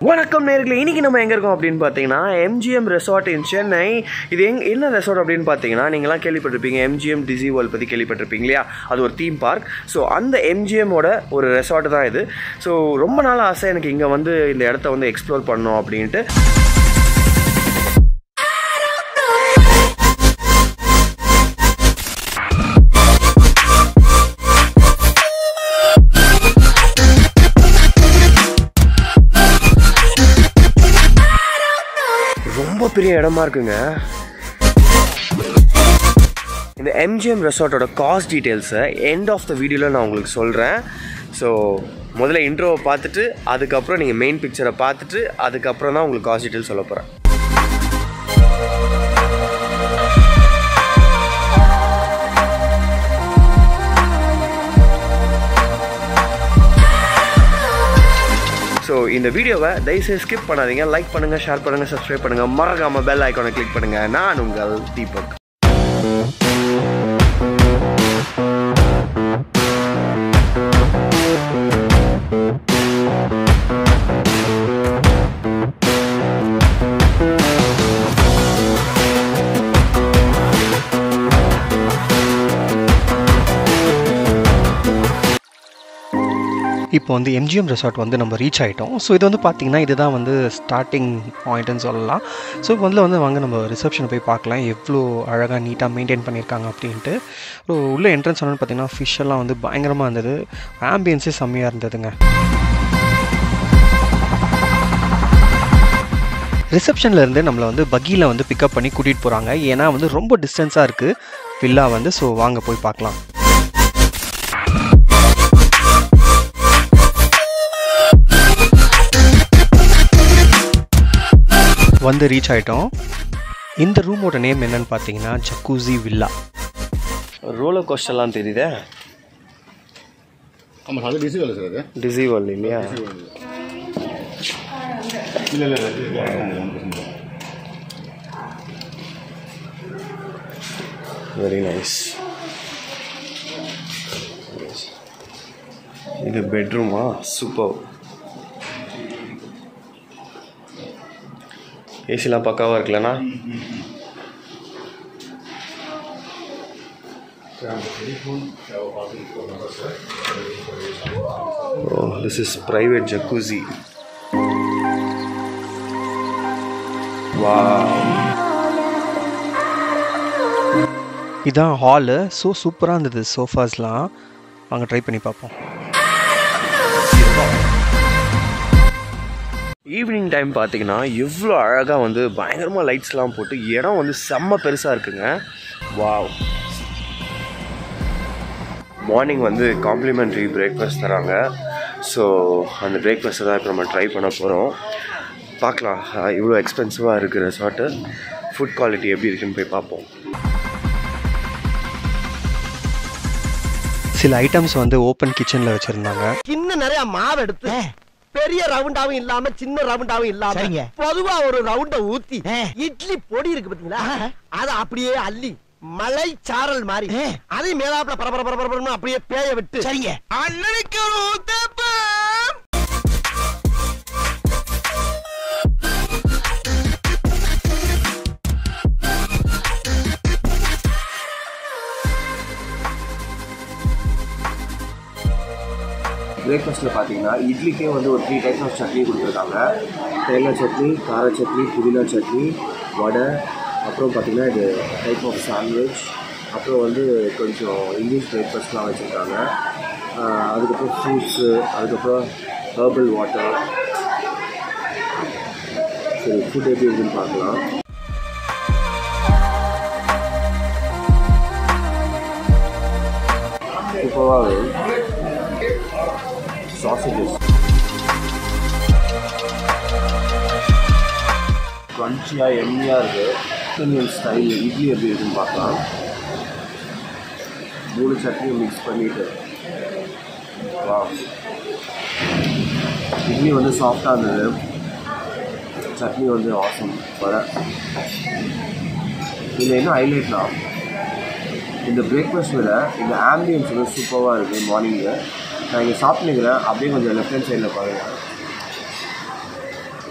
வணக்கம் நேர்களே இன்னைக்கு நம்ம எங்கே இருக்கோம் அப்படின்னு பார்த்தீங்கன்னா எம்ஜிஎம் ரெசார்ட் இன் சென்னை இது எங் என்ன ரெசார்ட் அப்படின்னு பார்த்தீங்கன்னா நீங்களாம் கேள்விப்பட்டிருப்பீங்க எம்ஜிஎம் டிசி வேர்ல்ட் பற்றி கேள்விப்பட்டிருப்பீங்க இல்லையா அது ஒரு தீம் பார்க் ஸோ அந்த எம்ஜிஎம்மோட ஒரு ரெசார்ட் தான் இது ஸோ ரொம்ப நாள் ஆசை எனக்கு இங்கே வந்து இந்த இடத்த வந்து எக்ஸ்ப்ளோர் பண்ணணும் அப்படின்ட்டு ரொம்ப பெரிய இடமா இருக்குங்க இந்த எம்ஜிஎம் ரெசார்ட்டோட காஸ்ட் டீட்டெயில்ஸை எண்ட் ஆஃப் த வீடியோவில் நான் உங்களுக்கு சொல்கிறேன் ஸோ முதல்ல இன்ட்ரோவை பார்த்துட்டு அதுக்கப்புறம் நீங்கள் மெயின் பிக்சரை பார்த்துட்டு அதுக்கப்புறம் தான் உங்களுக்கு காஸ்ட் டீட்டெயில்ஸ் சொல்ல போகிறேன் ஸோ இந்த வீடியோவை தயவுசெய்து ஸ்கிப் பண்ணாதீங்க லைக் பண்ணுங்கள் ஷேர் பண்ணுங்கள் சப்ஸ்கிரைப் பண்ணுங்கள் மறக்காமல் பெல் ஐக்கானை கிளிக் பண்ணுங்கள் நான் உங்கள் தீபக் இப்போ வந்து எம்ஜிஎம் ரெசார்ட் வந்து நம்ம ரீச் ஆகிட்டோம் ஸோ இது வந்து பார்த்திங்கன்னா இதுதான் வந்து ஸ்டார்டிங் பாயிண்ட்டுன்னு சொல்லலாம் ஸோ முதல்ல வந்து வாங்க நம்ம ரிசப்ஷனை போய் பார்க்கலாம் எவ்வளோ அழகாக நீட்டாக மெயின்டைன் பண்ணியிருக்காங்க அப்படின்ட்டு ஸோ உள்ள என்ட்ரன்ஸ் வந்து பார்த்திங்கன்னா ஃபிஷ் எல்லாம் வந்து பயங்கரமாக இருந்தது ஆம்பியன்ஸே செம்மையாக இருந்ததுங்க ரிசப்ஷனில் இருந்து நம்மளை வந்து பக்கியில் வந்து பிக்கப் பண்ணி கூட்டிகிட்டு போகிறாங்க ஏன்னா வந்து ரொம்ப டிஸ்டன்ஸாக இருக்குது வில்லா வந்து ஸோ வாங்க போய் பார்க்கலாம் வந்து ரீச் ஆகிட்டோம் இந்த ரூமோட நேம் என்னன்னு பார்த்தீங்கன்னா ஜக்கூசி வில்லா ரோலர் கோஸ்டர்லாம் தெரியுதே ஆமாம் அது டிசி வேலை சார் அது டிசி வேர்ல்டு இல்லையா இல்லை இல்லை இல்லை வெரி நைஸ் இது பெட்ரூமா சூப்பர் ஏசிலாம் பக்காவாக இருக்குல்லண்ணா Oh, this is private jacuzzi. Wow. இதான் ஹாலு ஸோ சூப்பராக இருந்தது சோஃபாஸ்லாம் வாங்க ட்ரை பண்ணி பார்ப்போம் ஈவினிங் டைம் பார்த்தீங்கன்னா எவ்வளோ அழகாக வந்து பயங்கரமாக லைட்ஸ்லாம் போட்டு இடம் வந்து செம்ம பெருசாக இருக்குங்க வாவ் மார்னிங் வந்து காம்ப்ளிமெண்ட்ரி பிரேக்ஃபாஸ்ட் தராங்க ஸோ அந்த பிரேக்ஃபாஸ்ட்டை தான் இப்போ நம்ம ட்ரை பண்ண போகிறோம் பார்க்கலாம் அஹ் இவ்வளோ எக்ஸ்பென்சிவாக இருக்குது ரெசார்ட்டு ஃபுட் குவாலிட்டி எப்படி இருக்குன்னு போய் பார்ப்போம் சில ஐட்டம்ஸ் வந்து ஓப்பன் கிச்சனில் வச்சுருந்தாங்க சின்ன நிறைய மாவு எடுத்து பெரிய ரவுண்டாவும் இல்லாம சின்ன ரவுண்டாவும் இல்லாம பொதுவா ஒரு ரவுண்ட ஊத்தி இட்லி பொடி இருக்கு பாத்தீங்களா அத அப்படியே அள்ளி மலை சாரல் மாதிரி அதை மேலாப்ல பரபர பரபரன்னு அப்படியே பேய விட்டு சரிங்க அண்ணனுக்கு ஒரு ஊத்தப்பம் பிரேக்ஃபாஸ்ட்டில் பார்த்தீங்கன்னா இட்லிக்கே வந்து ஒரு த்ரீ டைப்ஸ் ஆஃப் சட்னி கொடுத்துருக்காங்க தேங்காய் சட்னி கார சட்னி புதினா சட்னி வடை அப்புறம் பார்த்தீங்கன்னா இது டைப் ஆஃப் சாண்ட்விச் அப்புறம் வந்து கொஞ்சம் இங்கிலீஷ் பிரேக்ஃபாஸ்ட்லாம் வச்சுருக்காங்க அதுக்கப்புறம் ஃப்ரூட்ஸு அதுக்கப்புறம் ஹர்பல் வாட்டர் சரி ஃபுட் எப்படி இருக்குன்னு பார்க்கலாம் சூப்பராக sausages. க்ரன்ச்சியாக எம்மியாக இருக்குது இந்தியன் ஸ்டைல் இட்லி எப்படி இருக்குன்னு பார்க்கலாம் மூணு சட்னியும் மிக்ஸ் பண்ணிட்டு வா இட்லி வந்து சாஃப்டாக இருந்தது சட்னி வந்து ஆசம் வர இதில் என்ன ஹைலைட்னா இந்த பிரேக்ஃபாஸ்ட் விட இந்த ஆம்பியன்ஸ் வந்து சூப்பராக இருக்குது மார்னிங்கு நான் இங்கே சாப்பிட்டுக்கிறேன் அப்படியே கொஞ்சம் லெஃப்ட் ஹேண்ட் சைடில் பாருங்கள்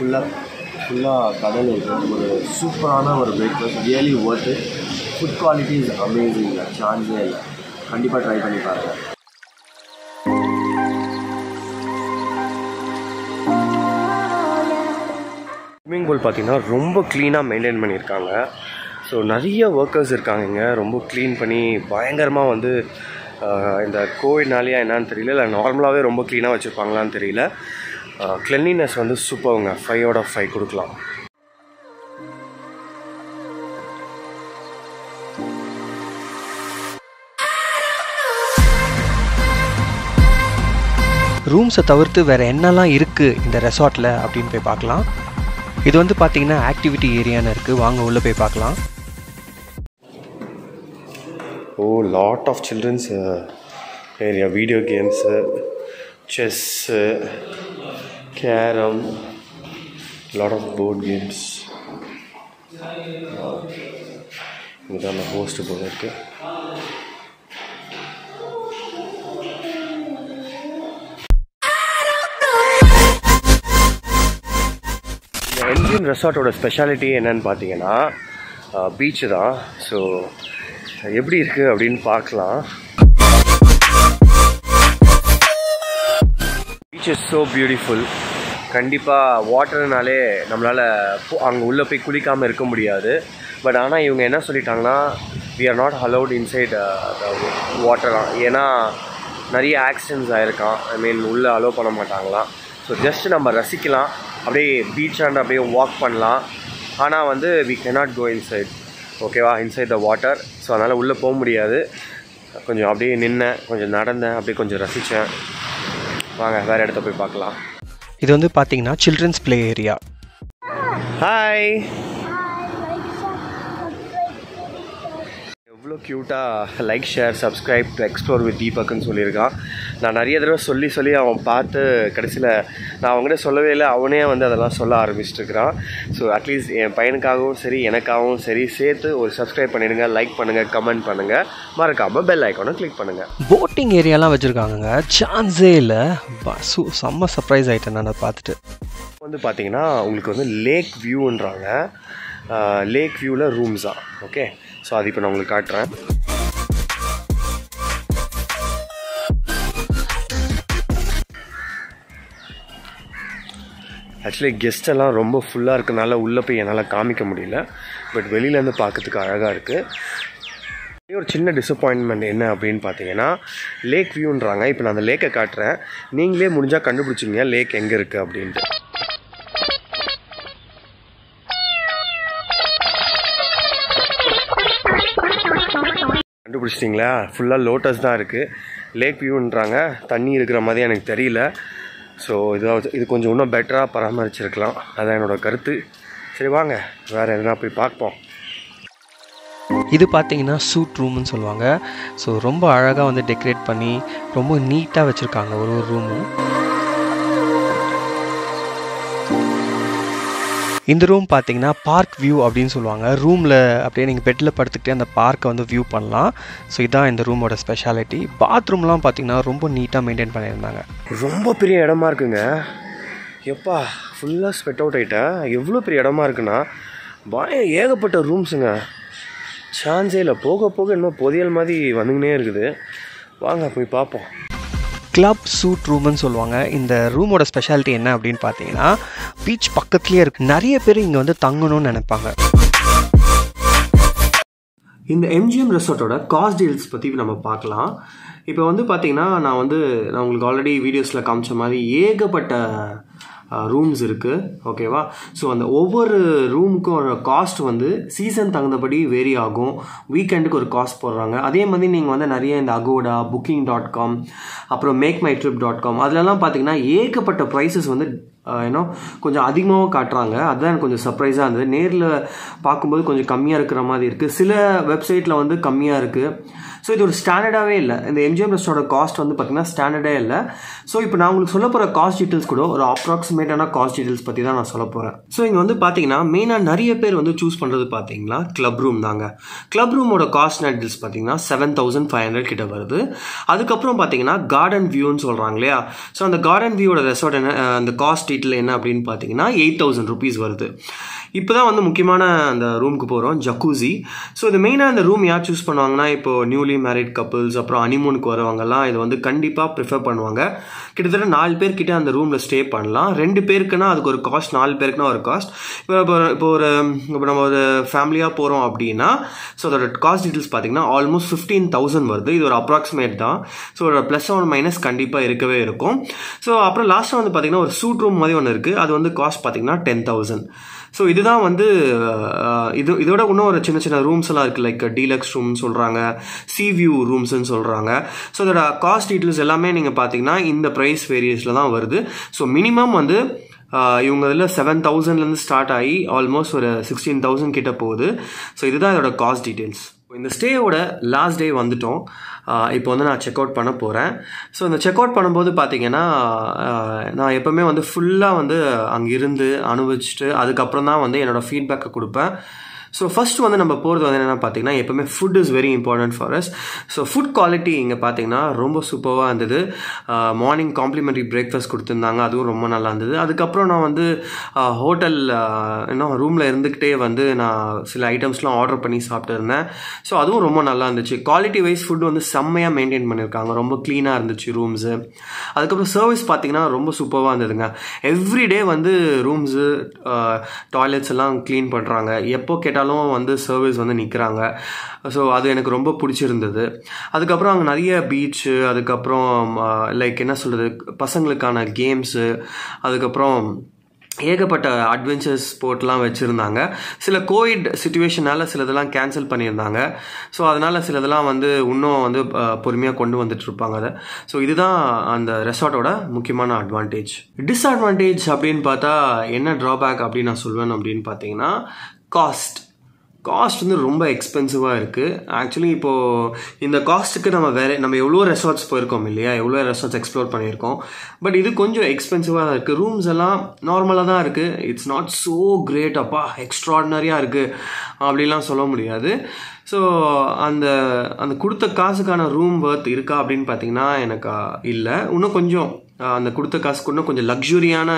ஃபுல்லாக ஃபுல்லாக கடல் இருக்குது ஒரு சூப்பரான ஒரு breakfast really worth food quality is amazing சான்ஸே இல்லை கண்டிப்பாக ட்ரை பண்ணி பாருங்கள் ஸ்விம்மிங் பூல் பார்த்தீங்கன்னா ரொம்ப க்ளீனாக மெயின்டைன் பண்ணியிருக்காங்க ஸோ நிறைய ஒர்க்கர்ஸ் இருக்காங்க இங்கே ரொம்ப க்ளீன் பண்ணி பயங்கரமாக வந்து ஆஹ், இந்த கோவிட்னாலேயா என்னன்னு தெரியல இல்லை நார்மலாகவே ரொம்ப க்ளீனாக வச்சுருப்பாங்களான்னு தெரியல கிளென்லினஸ் வந்து சூப்பருங்க ஃபைவ் அவுட் ஆஃப் ஃபைவ் கொடுக்கலாம் ரூம்ஸை தவிர்த்து வேறு என்னெல்லாம் இருக்குது இந்த ரெசார்ட்டில் அப்படின்னு போய் பார்க்கலாம் இது வந்து பார்த்தீங்கன்னா ஆக்டிவிட்டி ஏரியான்னு இருக்குது வாங்க உள்ளே போய் பார்க்கலாம் oh lot of children's area video games chess carrom lot of board games இதுதான் அந்த ஹோஸ்ட் போல இருக்கு இந்த என்ஜின் ரெசார்ட்டோட ஸ்பெஷாலிட்டி என்னன்னு பார்த்தீங்கன்னா பீச்சு தான் ஸோ எப்படி இருக்குது அப்படின்னு பார்க்கலாம் பீச் இஸ் ஸோ பியூட்டிஃபுல் கண்டிப்பாக வாட்டர்னாலே நம்மளால் அங்கே உள்ளே போய் குளிக்காமல் இருக்க முடியாது பட் ஆனால் இவங்க என்ன சொல்லிட்டாங்கன்னா we are not allowed inside water ஏன்னா நிறைய ஆக்சிடென்ட்ஸ் ஆயிருக்கான் ஐ மீன் உள்ளே அலோவ் பண்ண மாட்டாங்களாம் ஸோ ஜஸ்ட் நம்ம ரசிக்கலாம் அப்படியே பீச்சாண்ட அப்படியே வாக் பண்ணலாம் ஆனால் வந்து வி cannot கோ இன்சைட் ஓகேவா இன்சைட் த வாட்டர் ஸோ அதனால் உள்ளே போக முடியாது கொஞ்சம் அப்படியே நின்னேன் கொஞ்சம் நடந்தேன் அப்படியே கொஞ்சம் ரசித்தேன் வாங்க வேறு இடத்த போய் பார்க்கலாம் இது வந்து பார்த்தீங்கன்னா சில்ட்ரன்ஸ் ப்ளே ஏரியா ஹாய் எவ்வளோ க்யூட்டாக like share subscribe to explore with தீபக்னு சொல்லியிருக்கான் நான் நிறைய தடவை சொல்லி சொல்லி அவன் பார்த்து கடைசியில் நான் அவங்ககிட்ட சொல்லவே இல்லை அவனே வந்து அதெல்லாம் சொல்ல ஆரம்பிச்சிட்ருக்கிறான் ஸோ அட்லீஸ்ட் என் பையனுக்காகவும் சரி எனக்காகவும் சரி சேர்த்து ஒரு சப்ஸ்கிரைப் பண்ணிடுங்க லைக் பண்ணுங்கள் கமெண்ட் பண்ணுங்கள் மறக்காமல் பெல் ஐக்கானை கிளிக் பண்ணுங்கள் போட்டிங் ஏரியாலாம் வச்சுருக்காங்கங்க சான்ஸே இல்லை சு செம்ம சர்ப்ரைஸ் ஆகிட்டேன் நான் அதை பார்த்துட்டு வந்து பார்த்தீங்கன்னா உங்களுக்கு வந்து லேக் வியூன்றாங்க லேக் வியூவில் ரூம்ஸ் தான் ஓகே ஸோ அது இப்போ நான் உங்களுக்கு காட்டுறேன் ஆக்சுவலி கெஸ்ட் எல்லாம் ரொம்ப ஃபுல்லாக இருக்கனால உள்ளே போய் என்னால் காமிக்க முடியல பட் வெளியிலேருந்து பார்க்கறதுக்கு அழகாக இருக்குது ஒரே ஒரு சின்ன டிசப்பாயின்மெண்ட் என்ன அப்படின்னு பார்த்தீங்கன்னா லேக் வியூன்றாங்க இப்போ நான் அந்த லேக்கை காட்டுறேன் நீங்களே முடிஞ்சால் கண்டுபிடிச்சிங்க லேக் எங்கே இருக்குது அப்படின்ட்டு கண்டுபிடிச்சிட்டிங்களா ஃபுல்லாக லோட்டஸ் தான் இருக்குது லேக் வியூன்றாங்க தண்ணி இருக்கிற மாதிரி எனக்கு தெரியல ஸோ இது இது கொஞ்சம் இன்னும் பெட்டராக பராமரிச்சிருக்கலாம் அதான் என்னோட கருத்து சரி வாங்க வேறு எதுனா போய் பார்ப்போம் இது பார்த்தீங்கன்னா சூட் ரூம்னு சொல்லுவாங்க ஸோ ரொம்ப அழகாக வந்து டெக்கரேட் பண்ணி ரொம்ப நீட்டாக வச்சுருக்காங்க ஒரு ஒரு ரூமும் இந்த ரூம் பார்த்தீங்கன்னா பார்க் வியூ அப்படின்னு சொல்லுவாங்க ரூமில் அப்படியே நீங்கள் பெட்டில் படுத்துக்கிட்டே அந்த பார்க்கை வந்து வியூ பண்ணலாம் ஸோ இதான் இந்த ரூமோட ஸ்பெஷாலிட்டி பாத்ரூம்லாம் பார்த்தீங்கன்னா ரொம்ப நீட்டாக மெயின்டைன் பண்ணியிருந்தாங்க ரொம்ப பெரிய இடமா இருக்குங்க எப்பா ஃபுல்லாக ஸ்வெட் அவுட் ஆகிட்டேன் எவ்வளோ பெரிய இடமா இருக்குன்னா பயம் ஏகப்பட்ட ரூம்ஸுங்க சான்ஸே இல்லை போக போக இன்னும் பொதியல் மாதிரி வந்துக்கினே இருக்குது வாங்க போய் பார்ப்போம் கிளப் சூட் ரூம்னு சொல்லுவாங்க இந்த ரூமோட ஸ்பெஷாலிட்டி என்ன அப்படின்னு பார்த்தீங்கன்னா பீச் பக்கத்துலேயே இருக்குது நிறைய பேர் இங்கே வந்து தங்கணும்னு நினைப்பாங்க இந்த எம்ஜிஎம் ரெசார்ட்டோட காஸ்ட் டீல்ஸ் பற்றி நம்ம பார்க்கலாம் இப்போ வந்து பார்த்தீங்கன்னா நான் வந்து நான் உங்களுக்கு ஆல்ரெடி வீடியோஸில் காமிச்ச மாதிரி ஏகப்பட்ட ரூம்ஸ் இருக்குது ஓகேவா ஸோ அந்த ஒவ்வொரு ரூமுக்கும் காஸ்ட் வந்து சீசன் தகுந்தபடி வேரி ஆகும் வீக்கெண்டுக்கு ஒரு காஸ்ட் போடுறாங்க அதே மாதிரி நீங்கள் வந்து நிறைய இந்த அகோடா புக்கிங் டாட் காம் அப்புறம் make my trip dot com அதிலலாம் பார்த்தீங்கன்னா ஏகப்பட்ட ப்ரைஸஸ் வந்து ஏன்னோ கொஞ்சம் அதிகமாகவும் காட்டுறாங்க அதுதான் எனக்கு கொஞ்சம் சர்ப்ரைஸாக இருந்தது நேரில் பார்க்கும்போது கொஞ்சம் கம்மியாக இருக்கிற மாதிரி இருக்குது சில வெப்சைட்டில் வந்து கம்மியாக இருக்குது ஸோ இது ஒரு ஸ்டாண்டர்டாகவே இல்லை இந்த எம்ஜிஎம் ரெஸ்டாரோட காஸ்ட் வந்து பார்த்தீங்கன்னா ஸ்டாண்டர்டே இல்லை ஸோ இப்போ நான் உங்களுக்கு சொல்ல போகிற காஸ்ட் டீட்டெயில்ஸ் கூட ஒரு அப்ராக்சிமேட்டான காஸ்ட் டீட்டெயில்ஸ் பற்றி தான் நான் சொல்ல போகிறேன் ஸோ இங்கே வந்து பார்த்தீங்கன்னா மெயினாக நிறைய பேர் வந்து சூஸ் பண்ணுறது பார்த்தீங்கன்னா கிளப் ரூம் தாங்க கிளப் ரூமோட காஸ்ட் டீட்டெயில்ஸ் பார்த்தீங்கன்னா செவன் தௌசண்ட் ஃபைவ் ஹண்ட்ரட் கிட்ட வருது அதுக்கப்புறம் பார்த்தீங்கன்னா கார்டன் வியூன்னு சொல்கிறாங்க இல்லையா ஸோ அந்த கார்டன் வியூவோட ரெசார்ட் என்ன அஹ், அந்த காஸ்ட் டீட்டெயில் என்ன அப்படின்னு பார்த்தீங்கன்னா எயிட் தௌசண்ட் ருபீஸ் வருது இப்போ தான் வந்து முக்கியமான அந்த ரூமுக்கு போகிறோம் ஜக்கூசி ஸோ இது மெயினாக இந்த ரூம் யார் சூஸ் பண்ணுவாங்கன்னா இப்போ நியூலி மேரிட் கப்புள்ஸ் அப்புறம் அனிமூனுக்கு வரவங்கலாம் இது வந்து கண்டிப்பாக ப்ரிஃபர் பண்ணுவாங்க கிட்டத்தட்ட நாலு பேர் கிட்ட அந்த ரூமில் ஸ்டே பண்ணலாம் ரெண்டு பேருக்குன்னா அதுக்கு ஒரு காஸ்ட் நாலு பேருக்குன்னா ஒரு காஸ்ட் இப்போ இப்போ இப்போ ஒரு இப்போ நம்ம ஒரு ஃபேமிலியாக போகிறோம் அப்படின்னா ஸோ அதோட காஸ்ட் டீட்டெயில்ஸ் பார்த்தீங்கன்னா ஆல்மோஸ்ட் ஃபிஃப்டீன் தௌசண்ட் வருது இது ஒரு அப்ராக்சிமேட் தான் ஸோ ஒரு ப்ளஸ் ஒன் மைனஸ் கண்டிப்பாக இருக்கவே இருக்கும் ஸோ அப்புறம் லாஸ்ட்டாக வந்து பார்த்தீங்கன்னா ஒரு சூட் ரூம் மாதிரி ஒன்று இருக்குது அது வந்து காஸ்ட் பார்த்தீங்கன்னா டென் தௌசண்ட் ஸோ இதுதான் வந்து அஹ், இது இதோட இன்னும் ஒரு சின்ன சின்ன ரூம்ஸ் எல்லாம் இருக்குது லைக் டீலக்ஸ் ரூம்னு சொல்கிறாங்க சி வியூ ரூம்ஸ்னு சொல்கிறாங்க ஸோ இதோட காஸ்ட் டீட்டெயில்ஸ் எல்லாமே நீங்கள் பார்த்தீங்கன்னா இந்த ப்ரைஸ் வேரியஸில் தான் வருது ஸோ மினிமம் வந்து ஆஹ் இவங்க இதில் செவன் தௌசண்ட்லேருந்து ஸ்டார்ட் ஆகி ஆல்மோஸ்ட் ஒரு சிக்ஸ்டீன் தௌசண்ட் கிட்ட போகுது ஸோ இதுதான் இதோட காஸ்ட் டீட்டெயில்ஸ் இந்த ஸ்டேயோட லாஸ்ட் டே வந்துட்டோம் ஆஹ் இப்போ வந்து நான் செக் அவுட் பண்ண போகிறேன் ஸோ இந்த செக் அவுட் பண்ணும்போது பார்த்தீங்கன்னா ஆஹ் நான் எப்போவுமே வந்து ஃபுல்லாக வந்து அங்கே இருந்து அனுபவிச்சுட்டு அதுக்கப்புறம் தான் வந்து என்னோடய ஃபீட்பேக்கை கொடுப்பேன் ஸோ ஃபர்ஸ்ட் வந்து நம்ம போகிறது வந்து என்னென்னா பார்த்தீங்கன்னா எப்பவுமே food is very important for us so food quality இங்கே பார்த்தீங்கன்னா ரொம்ப சூப்பராக இருந்தது மார்னிங் காம்ப்ளிமெண்ட்ரி பிரேக்ஃபாஸ்ட் கொடுத்துருந்தாங்க அதுவும் ரொம்ப நல்லா இருந்தது அதுக்கப்புறம் நான் வந்து ஹோட்டல் இன்னும் ரூமில் இருந்துக்கிட்டே வந்து நான் சில ஐட்டம்ஸ்லாம் ஆர்டர் பண்ணி சாப்பிட்டு இருந்தேன் ஸோ அதுவும் ரொம்ப நல்லா இருந்துச்சு குவாலிட்டி வைஸ் ஃபுட் வந்து செம்மையாக மெயின்டைன் பண்ணியிருக்காங்க ரொம்ப க்ளீனாக இருந்துச்சு ரூம்ஸு அதுக்கப்புறம் சர்வீஸ் பார்த்தீங்கன்னா ரொம்ப சூப்பராக இருந்ததுங்க எவ்ரிடே வந்து ரூம்ஸு டாய்லெட்ஸ் எல்லாம் க்ளீன் பண்ணுறாங்க எப்போ கேட்டாலும் வந்து சர்வீஸ் வந்து நிற்கிறாங்க ஸோ அது எனக்கு ரொம்ப பிடிச்சிருந்தது அதுக்கப்புறம் அங்கே நிறைய பீச்சு அதுக்கப்புறம் லைக் என்ன சொல்கிறது பசங்களுக்கான கேம்ஸு அதுக்கப்புறம் ஏகப்பட்ட அட்வென்ச்சர்ஸ் ஸ்போர்ட்லாம் வச்சுருந்தாங்க சில கோவிட் சுச்சுவேஷனால் சிலதெல்லாம் கேன்சல் பண்ணியிருந்தாங்க ஸோ அதனால் சிலதெல்லாம் வந்து இன்னும் வந்து பொறுமையாக கொண்டு வந்துட்டு இருப்பாங்க அதை ஸோ இதுதான் அந்த ரெசார்ட்டோட முக்கியமான அட்வான்டேஜ் டிஸ்அட்வான்டேஜ் அப்படின்னு பார்த்தா என்ன ட்ராபேக் அப்படின்னு நான் சொல்வேன் அப்படின்னு பார்த்தீங்கன்னா காஸ்ட் காஸ்ட் வந்து ரொம்ப எக்ஸ்பென்சிவாக இருக்குது ஆக்சுவலி இப்போது இந்த காஸ்ட்டுக்கு நம்ம வேறு நம்ம எவ்வளோ ரெசார்ட்ஸ் போயிருக்கோம் இல்லையா எவ்வளோ ரெசார்ட்ஸ் எக்ஸ்ப்ளோர் பண்ணியிருக்கோம் பட் இது கொஞ்சம் எக்ஸ்பென்சிவாக தான் இருக்குது ரூம்ஸ் எல்லாம் நார்மலாக தான் இருக்குது இட்ஸ் நாட் ஸோ கிரேட் அப்பா எக்ஸ்ட்ராடினரியாக இருக்குது அப்படிலாம் சொல்ல முடியாது ஸோ அந்த அந்த கொடுத்த காசுக்கான ரூம் ஒர்த் இருக்கா அப்படின்னு பார்த்தீங்கன்னா எனக்கு இல்லை இன்னும் கொஞ்சம் அந்த கொடுத்த காசுக்கு இன்னும் கொஞ்சம் லக்ஸுரியான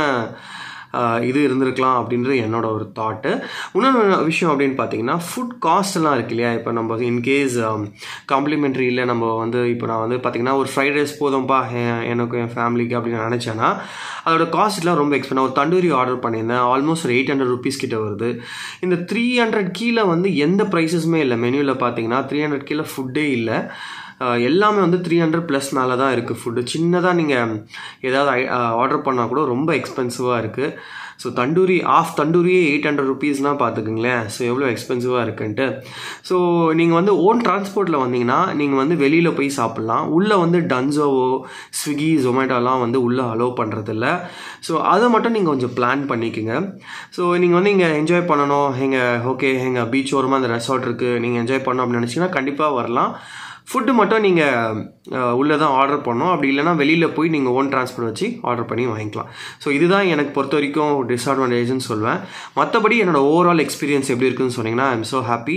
இது இருந்திருக்கலாம் அப்படின்றது என்னோட ஒரு தாட்டு இன்னொன்று விஷயம் அப்படின்னு பார்த்தீங்கன்னா ஃபுட் காஸ்ட் எல்லாம் இருக்கு இல்லையா இப்போ நம்ம இன்கேஸ் காம்ப்ளிமெண்ட்ரி இல்லை நம்ம வந்து இப்போ நான் வந்து பார்த்தீங்கன்னா ஒரு ஃப்ரைட் ரைஸ் போதும்ப்பா எனக்கு என் ஃபேமிலிக்கு அப்படின்னு நினச்சேன்னா அதோட காஸ்ட்லாம் ரொம்ப எக்ஸ்பென்ஸ் ஒரு தண்டூரி ஆர்டர் பண்ணியிருந்தேன் ஆல்மோஸ்ட் ஒரு எயிட் ஹண்ட்ரட் ருபீஸ் கிட்ட வருது இந்த த்ரீ ஹண்ட்ரட் கீழே வந்து எந்த ப்ரைஸஸுமே இல்லை மெனுவில் பார்த்தீங்கன்னா த்ரீ ஹண்ட்ரட் கீழே ஃபுட்டே இல்லை எல்லாமே வந்து த்ரீ ஹண்ட்ரட் ப்ளஸ் மேலே தான் இருக்குது ஃபுட்டு சின்னதாக நீங்கள் ஏதாவது ஆர்டர் பண்ணால் கூட ரொம்ப எக்ஸ்பென்சிவாக இருக்குது ஸோ தண்டூரி ஆஃப் தண்டூரியே எயிட் ஹண்ட்ரட் ருபீஸ்னால் பார்த்துக்குங்களேன் ஸோ எவ்வளோ எக்ஸ்பென்சிவாக இருக்குன்ட்டு ஸோ நீங்கள் வந்து ஓன் டிரான்ஸ்போர்ட்டில் வந்தீங்கன்னா நீங்கள் வந்து வெளியில் போய் சாப்பிட்லாம் உள்ளே வந்து டன்சோவோ ஸ்விக்கி ஜொமேட்டோலாம் வந்து உள்ளே அலோவ் பண்ணுறதில்ல ஸோ அதை மட்டும் நீங்கள் கொஞ்சம் பிளான் பண்ணிக்கோங்க ஸோ நீங்கள் வந்து இங்கே என்ஜாய் பண்ணணும் எங்கள் ஓகே எங்கள் பீச் ஓரமாக அந்த ரெசார்ட் இருக்குது நீங்கள் என்ஜாய் பண்ணணும் அப்படின்னு நினச்சிங்கன்னா கண்டிப்பாக வரலாம் ஃபுட்டு மட்டும் நீங்கள் உள்ளே தான் ஆர்டர் பண்ணோம் அப்படி இல்லைனா வெளியில் போய் நீங்கள் ஓன் ட்ரான்ஸ்போர்ட் வச்சு ஆர்டர் பண்ணி வாங்கிக்கலாம் ஸோ இதுதான் எனக்கு பொறுத்த வரைக்கும் டிஸ்அட்வான்டேஜ்னு சொல்வேன் மற்றபடி என்னோடய ஓவரால் எக்ஸ்பீரியன்ஸ் எப்படி இருக்குன்னு சொன்னீங்கன்னா ஐம் ஸோ ஹாப்பி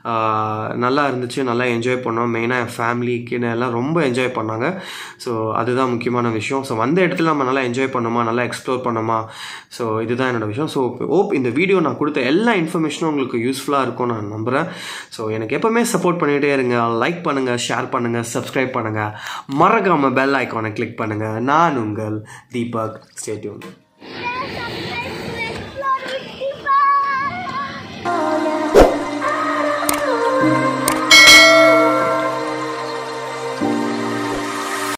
நல்லா இருந்துச்சு நல்லா என்ஜாய் பண்ணோம் மெயினாக என் ஃபேமிலிக்கு எல்லாம் ரொம்ப என்ஜாய் பண்ணாங்க ஸோ அதுதான் முக்கியமான விஷயம் ஸோ வந்த இடத்துல நம்ம நல்லா என்ஜாய் பண்ணோமா நல்லா எக்ஸ்ப்ளோர் பண்ணோமா ஸோ இதுதான் என்னோடய விஷயம் ஸோ ஓப் இந்த வீடியோ நான் கொடுத்த எல்லா இன்ஃபர்மேஷனும் உங்களுக்கு யூஸ்ஃபுல்லாக இருக்கும்னு நான் நம்புகிறேன் ஸோ எனக்கு எப்போவுமே சப்போர்ட் பண்ணிகிட்டே இருங்க லைக் பண்ணுங்கள் ஷேர் பண்ணுங்கள் சப்ஸ்கிரைப் பண்ணுங்கள் மறக்காமல் பெல் ஐக்கானை கிளிக் பண்ணுங்கள் நான் உங்கள் தீபக் ஸ்டேட்யூன்